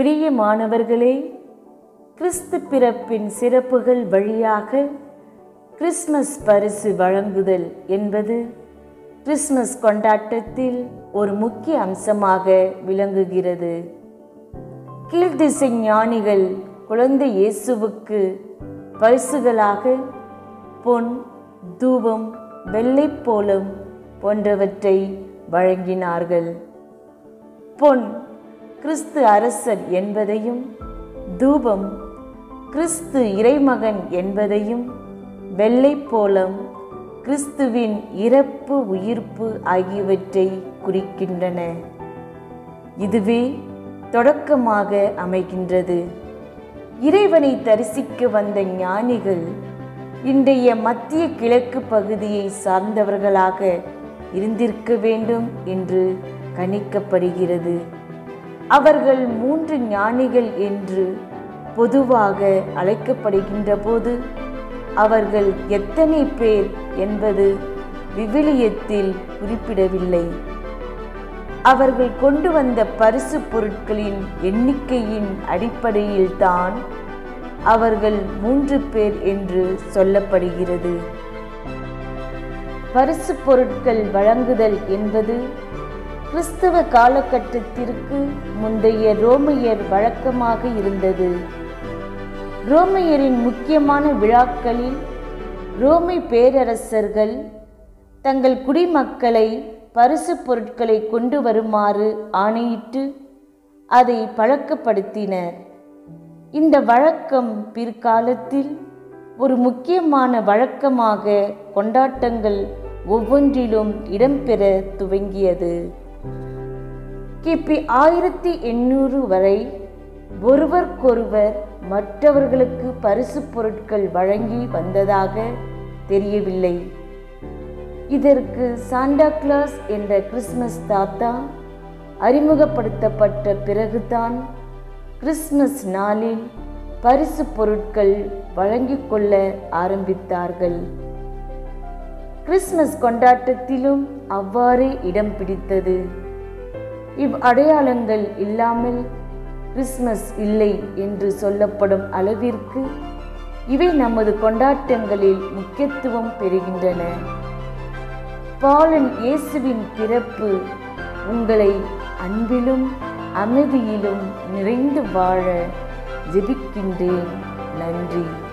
பிரியமானவர்களே கிறிஸ்து பிறப்பின் சிறப்புகள் வழியாக கிறிஸ்மஸ் பரிசு வழங்குதல் என்பது கிறிஸ்மஸ் கொண்டாட்டத்தில் ஒரு முக்கிய அம்சமாக விளங்குகிறது கீழ்திசை ஞானிகள் குழந்தை இயேசுவுக்கு பரிசுகளாக பொன் தூபம் வெள்ளைப்போளம் போன்றவற்றை வழங்கினார்கள் பொன் கிறிஸ்து அரசர் என்பதையும் தூபம் கிறிஸ்து இறைமகன் என்பதையும் வெள்ளைப்போளம் கிறிஸ்துவின் இறப்பு உயிர்ப்பு ஆகியவற்றை குறிக்கின்றன இதுவே தொடக்கமாக அமைகின்றது இறைவனை தரிசிக்க வந்த ஞானிகள் இன்றைய மத்திய கிழக்கு பகுதியை சார்ந்தவர்களாக இருந்திருக்க வேண்டும் என்று கணிக்கப்படுகிறது அவர்கள் மூன்று ஞானிகள் என்று பொதுவாக அழைக்கப்படுகின்ற போது அவர்கள் எத்தனை பேர் என்பது விவிலியத்தில் குறிப்பிடவில்லை அவர்கள் கொண்டு வந்த பரிசு பொருட்களின் எண்ணிக்கையின் அடிப்படையில்தான் அவர்கள் மூன்று பேர் என்று சொல்லப்படுகிறது பரிசு பொருட்கள் வழங்குதல் என்பது கிறிஸ்தவ காலகட்டத்திற்கு முந்தைய ரோமையர் வழக்கமாக இருந்தது ரோமையரின் முக்கியமான விழாக்களில் ரோமை பேரரசர்கள் தங்கள் குடிமக்களை பரிசு பொருட்களை கொண்டு வருமாறு ஆணையிட்டு அதை பழக்கப்படுத்தினர் இந்த வழக்கம் பிற்காலத்தில் ஒரு முக்கியமான வழக்கமாக கொண்டாட்டங்கள் ஒவ்வொன்றிலும் இடம்பெற துவங்கியது கிபி ஆயிரத்தி எண்ணூறு வரை ஒருவருக்கொருவர் மற்றவர்களுக்கு பரிசு பொருட்கள் வழங்கி வந்ததாக தெரியவில்லை இதற்கு சாண்டா கிளாஸ் என்ற கிறிஸ்மஸ் தாத்தா அறிமுகப்படுத்தப்பட்ட பிறகுதான் கிறிஸ்மஸ் நாளில் பரிசு பொருட்கள் வழங்கிக் கொள்ள ஆரம்பித்தார்கள் கிறிஸ்மஸ் கொண்டாட்டத்திலும் அவ்வாறே இடம் பிடித்தது இவ் அடையாளங்கள் இல்லாமல் கிறிஸ்மஸ் இல்லை என்று சொல்லப்படும் அளவிற்கு இவை நமது கொண்டாட்டங்களில் முக்கியத்துவம் பெறுகின்றன பாலன் இயேசுவின் பிறப்பு உங்களை அன்பிலும் அமைதியிலும் நிறைந்து வாழ ஜெபிக்கின்றேன் நன்றி